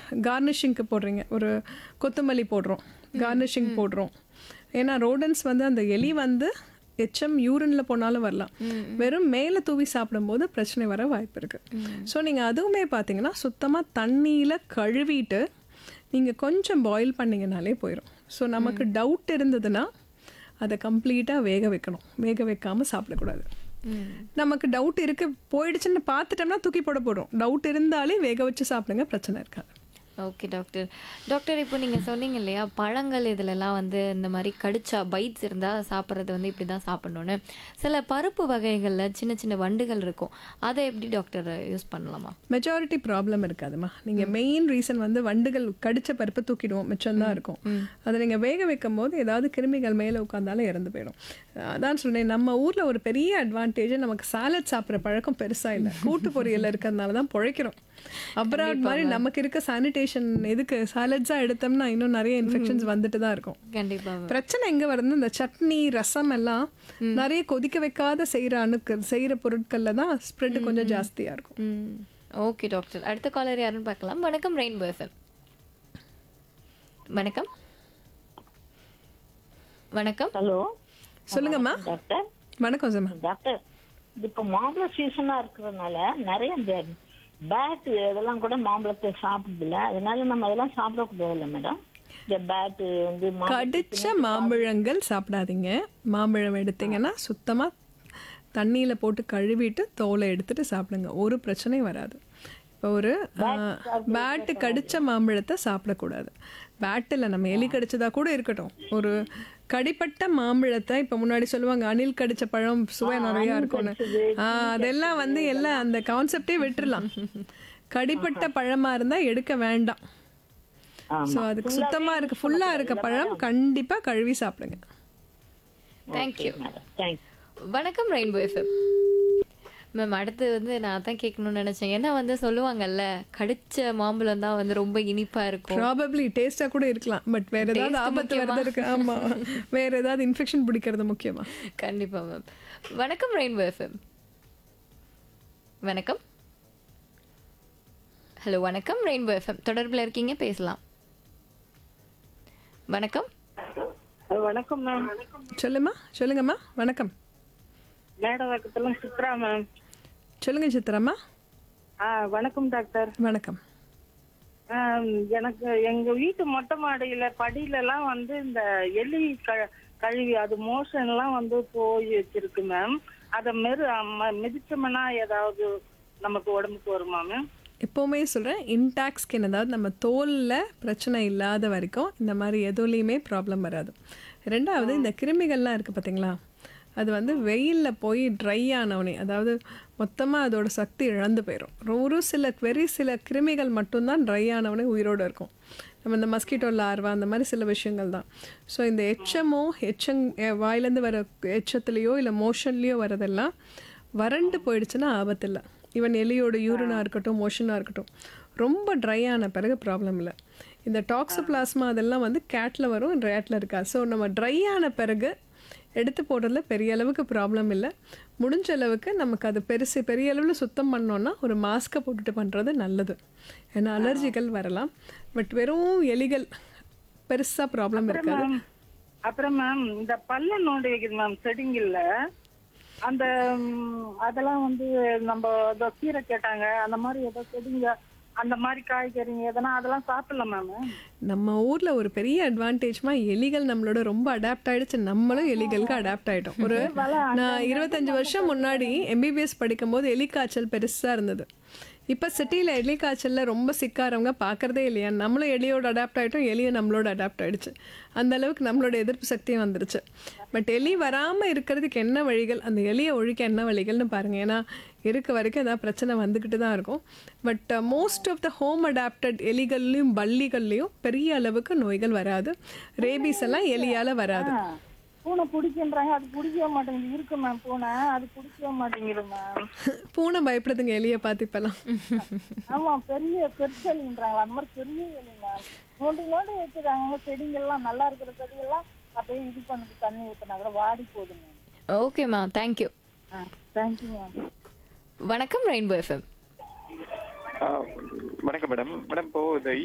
கார்னிஷிங்க்கு போடுறீங்க ஒரு கொத்தமல்லி போடுறோம் கார்னிஷிங் போடுறோம் ஏன்னா ரோடன்ஸ் வந்து அந்த எலி வந்து எச்சம் யூரினில் போனாலும் வரலாம் வெறும் மேலே தூவி சாப்பிடும்போது பிரச்சனை வர வாய்ப்பு இருக்குது ஸோ நீங்கள் அதுவுமே பார்த்தீங்கன்னா சுத்தமாக தண்ணியில் கழுவிட்டு நீங்கள் கொஞ்சம் பாயில் பண்ணிங்கனாலே போயிடும் ஸோ நமக்கு டவுட் இருந்ததுன்னா அதை கம்ப்ளீட்டாக வேக வைக்கணும் வேக வைக்காமல் சாப்பிடக்கூடாது நமக்கு டவுட் இருக்கு போயிடுச்சுன்னு பார்த்துட்டோம்னா தூக்கி போட போடுறோம் டவுட் இருந்தாலே வேக வச்சு சாப்பிடுங்க பிரச்சனை இருக்காது ஓகே டாக்டர் டாக்டர் இப்போ நீங்கள் சொன்னீங்க இல்லையா பழங்கள் இதிலெல்லாம் வந்து இந்த மாதிரி கடிச்சா பைட்ஸ் இருந்தால் சாப்பிட்றது வந்து இப்படி தான் சாப்பிடணுன்னு சில பருப்பு வகைகளில் சின்ன சின்ன வண்டுகள் இருக்கும் அதை எப்படி டாக்டர் யூஸ் பண்ணலாமா மெஜாரிட்டி ப்ராப்ளம் இருக்காதுமா நீங்கள் மெயின் ரீசன் வந்து வண்டுகள் கடிச்ச பருப்பு தூக்கிடுவோம் மிச்சம்தான் இருக்கும் அதை நீங்கள் வேக வைக்கும் போது ஏதாவது கிருமிகள் மேலே உட்காந்தாலும் இறந்து போயிடும் அதான் சொன்னேன் நம்ம ஊரில் ஒரு பெரிய அட்வான்டேஜ் நமக்கு சாலட் சாப்பிட்ற பழக்கம் பெருசாக இல்லை கூட்டு பொரியல் இருக்கிறதுனால தான் பிழைக்கிறோம் அப்ராட் மாதிரி நமக்கு இருக்க சானிடேஷன் எதுக்கு சாலட்ஸாக எடுத்தோம்னா இன்னும் நிறைய இன்ஃபெக்ஷன்ஸ் வந்துட்டு தான் இருக்கும் கண்டிப்பாக பிரச்சனை எங்க வருது இந்த சட்னி ரசம் எல்லாம் நிறைய கொதிக்க வைக்காத செய்யற அணுக்கள் செய்யற பொருட்கள்ல தான் ஸ்ப்ரெட் கொஞ்சம் ஜாஸ்தியா இருக்கும் ம் ஓகே டாக்டர் அடுத்த காலர் யாருன்னு பார்க்கலாம் வணக்கம் ரெயின்போ எஃப்எம் வணக்கம் வணக்கம் ஹலோ சொல்லுங்கம்மா டாக்டர் வணக்கம் சம்மா டாக்டர் இப்போ மாம்பழ சீசனா இருக்கிறதுனால நிறைய இந்த பேட் இதெல்லாம் கூட மாம்பழத்தை சாப்பிடுதில்ல அதனால நம்ம அதெல்லாம் சாப்பிடக்கூடாது இல்லை மேடம் இந்த பேட் வந்து மா- கடிச்ச மாம்பழங்கள் சாப்பிடாதீங்க மாம்பழம் எடுத்தீங்கன்னா சுத்தமா தண்ணியில போட்டு கழுவிட்டு தோலை எடுத்துட்டு சாப்பிடுங்க ஒரு பிரச்சனையும் வராது இப்போ ஒரு பேட்டு கடிச்ச மாம்பழத்தை சாப்பிடக்கூடாது பேட்டில் நம்ம எலி கடிச்சதா கூட இருக்கட்டும் ஒரு கடிப்பட்ட மாம்பழத்தை இப்போ முன்னாடி சொல்லுவாங்க அணில் கடிச்ச பழம் சுவை நிறையா இருக்கும்னு ஆ, அதெல்லாம் வந்து எல்லாம் அந்த கான்செப்டே விட்டுறலாம் கடிப்பட்ட பழமா இருந்தா எடுக்க வேண்டாம் ஆமா. ஸோ அதுக்கு சுத்தமா இருக்கு ஃபுல்லா இருக்க பழம் கண்டிப்பா கழுவி சாப்பிடுங்க தேங்க்யூ மேடம் தேங்க்யூ வணக்கம் ரெயின்போ எஃப்எம் மேம் அடுத்து வந்து நான் தான் கேட்கணும்னு நினைச்சேன் ஏன்னா வந்து சொல்லுவாங்கல்ல கடிச்ச மாம்பழம் தான் வந்து ரொம்ப இனிப்பா இருக்கும் ப்ராபப்ளி டேஸ்டா கூட இருக்கலாம் பட் வேற ஏதாவது Taste ஆபத்து வருது இருக்கு ஆமா வேற ஏதாவது இன்ஃபெக்ஷன் பிடிக்கிறது முக்கியமா கண்டிப்பா மேம் வணக்கம் ரெயின்போ எஃப்எம் வணக்கம் ஹலோ வணக்கம் ரெயின்போ எஃப்எம் தொடர்பில் இருக்கீங்க பேசலாம் வணக்கம் வணக்கம் மேம் சொல்லுமா சொல்லுங்கம்மா வணக்கம் மேடவாக்கத்துல சித்ரா மேம் சொல்லுங்க சித்ராம்மா ஆ வணக்கம் டாக்டர் வணக்கம் ஆ, எனக்கு எங்க வீட்டு மொட்டை மாடியில படியில எல்லாம் வந்து இந்த எலி க- கழுவி அது மோஷன் எல்லாம் வந்து போய் வச்சிருக்கு மேம் அத மெரு ம- மிதிச்சோம்னா ஏதாவது நமக்கு உடம்புக்கு வருமா மேம் எப்போவுமே சொல்கிறேன் இன்டாக்ட் ஸ்கின் அதாவது நம்ம தோலில் பிரச்சனை இல்லாத வரைக்கும் இந்த மாதிரி எதுலேயுமே ப்ராப்ளம் வராது ரெண்டாவது இந்த கிருமிகள்லாம் இருக்குது பார்த்தீங்களா அது வந்து வெயிலில் போய் ட்ரை ஆனவனே அதாவது மொத்தமாக அதோட சக்தி இழந்து போயிடும் ஒரு சில வெரி சில கிருமிகள் மட்டும்தான் ட்ரை ஆனவனே உயிரோடு இருக்கும் நம்ம இந்த மஸ்கிட்டோ லார்வா அந்த மாதிரி சில விஷயங்கள் தான் ஸோ இந்த எச்சமோ எச்சங் எ- வாயிலேருந்து வர எச்சத்துலேயோ இல்லை மோஷன்லேயோ வரதெல்லாம் வறண்டு போயிடுச்சுன்னா ஆபத்து இல்லை ஈவன் எலியோட யூரினாக இருக்கட்டும் மோஷனாக இருக்கட்டும் ரொம்ப ட்ரை ஆன பிறகு ப்ராப்ளம் இல்லை இந்த டாக்ஸோபிளாஸ்மா அதெல்லாம் வந்து கேட்டில் வரும் ரேட்டில் இருக்காது ஸோ நம்ம ட்ரை ஆன பிறகு எடுத்து போடுறதுல பெரிய அளவுக்கு ப்ராப்ளம் இல்லை முடிஞ்ச அளவுக்கு நமக்கு அது பெருசு பெரிய அளவில் சுத்தம் பண்ணோன்னா ஒரு மாஸ்க்கை போட்டுட்டு பண்ணுறது நல்லது ஏன்னா அலர்ஜிகள் வரலாம் பட் வெறும் எலிகள் பெருசாக ப்ராப்ளம் இருக்காது மேம் அப்புறம் மேம் இந்த பல்ல நோண்டி வைக்குது மேம் செடிங்கல்ல அந்த ம், அதெல்லாம் வந்து நம்ம ஏதோ கீரை கேட்டாங்க அந்த மாதிரி ஏதோ செடிங்க அந்த மாதிரி காய்கறிங்க எதனா அதெல்லாம் சாப்பிடலாம் மேம் நம்ம ஊர்ல ஒரு பெரிய அட்வான்டேஜ்மா எலிகள் நம்மளோட ரொம்ப அடாப்ட் ஆயிடுச்சு நம்மளும் எலிகளுக்கு அடாப்ட் ஆயிட்டோம் ஒரு நான் இருபத்தஞ்சு வருஷம் முன்னாடி எம்பிபிஎஸ் படிக்கும்போது எலி காய்ச்சல் பெருசா இருந்தது இப்போ சிட்டியில் எலி காய்ச்சல்ல ரொம்ப சிக்காரவங்க பார்க்கறதே இல்லையா நம்மளும் எலியோட அடாப்ட் ஆயிட்டோம் எலியும் நம்மளோட அடாப்ட் ஆயிடுச்சு அந்த அளவுக்கு நம்மளோட எதிர்ப்பு சக்தியும் வந்துருச்சு பட் எலி வராமல் இருக்கிறதுக்கு என்ன வழிகள் அந்த எலியை ஒழிக்க என்ன வழிகள்னு பாருங்க ஏன்னா இருக்க வரைக்கும் ஏதாவது பிரச்சனை வந்துக்கிட்டு தான் இருக்கும் but most of the home adapted எலிகள்லையும் பல்லிகள்லையும் பெரிய அளவுக்கு நோய்கள் வராது ரேபீஸ் எல்லாம் எலியால வராது பூனை பிடிக்கின்றாங்க அது பிடிக்கவே மாட்டேங்குது இருக்கு மேம் பூனை அது பிடிக்கவே மாட்டேங்குது மேம் பூனை பயப்படுதுங்க எலியை பார்த்து இப்பெல்லாம் ஆமா பெரிய பெருசெலின்றாங்களா அந்த மாதிரி பெரிய எலி மேம் நோண்டி நோண்டி வச்சிருக்காங்க செடிங்கெல்லாம் நல்லா இருக்கிற செடியெல்லாம் அப்படியே இது பண்ணுது தண்ணி ஊற்றினா கூட வாடி போகுது மேம் ஓகேம்மா தேங்க்யூ ஆ தேங்க்யூ மேம் வணக்கம் ரெயின்போ எஃப்எம் ஆ, வணக்கம் மேடம் மேடம் இப்போ இந்த